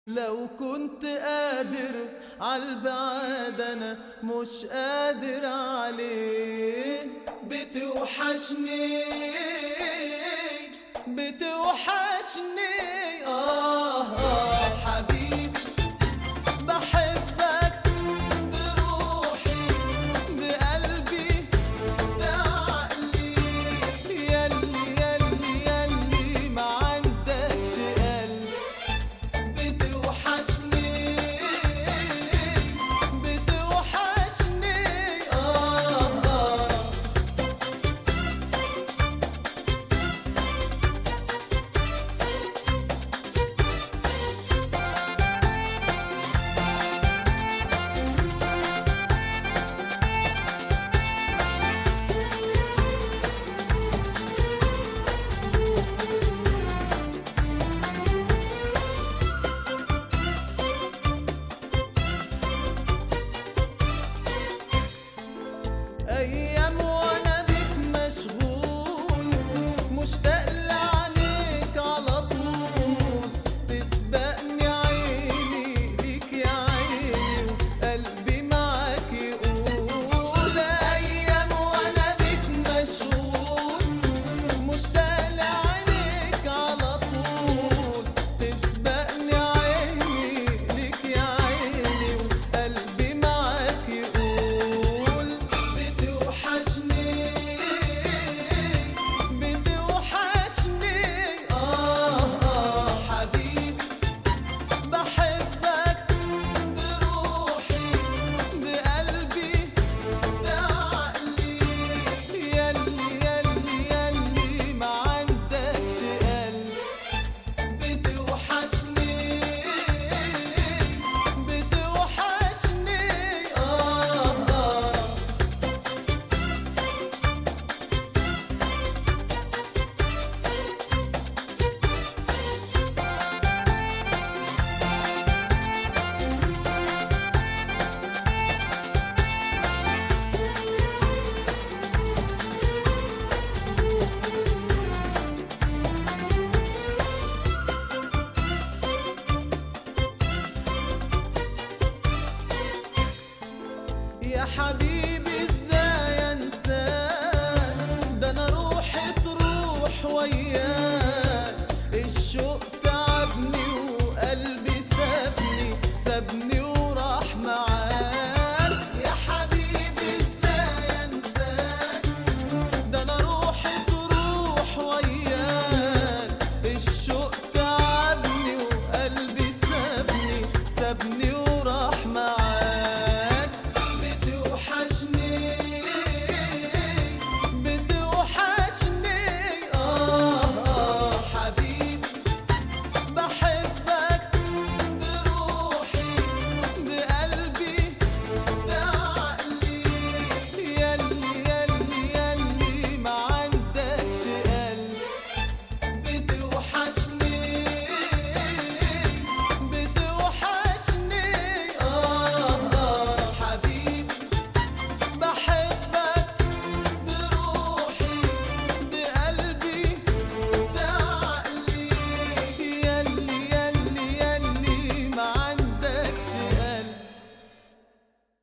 لو كنت قادر عالبعاد انا مش قادر عليه بتوحشني بتوحشني آه, آه حبيبي بحبك بروحي بقلبي بعقلي ياللي ياللي ياللي ما عندكش قلب بتوحشني بتوحشني آه آه ايام وانا بيك مشغول مشتاق لعينيك على طول تسبقني عيني ليك يا عيني وقلبي معاك يقول ايام وانا بيك مشغول مشتاق لعينيك على طول تسبقني عيني ليك يا عيني وقلبي معاك يقول بتوحشني بتوحشني آه آه حبيبي بحبك بروحي بقلبي بعقلي ياللي ياللي ياللي ما عندكش قلب بتوحشني بتوحشني آه آه يا حبيبي ازاي انساك ده انا روحي تروح وياك الشوق تعبني وقلبي سابني سابني وراح معاك يا حبيبي ازاي انساك ده انا روحي تروح وياك الشوق تعبني وقلبي سابني سابني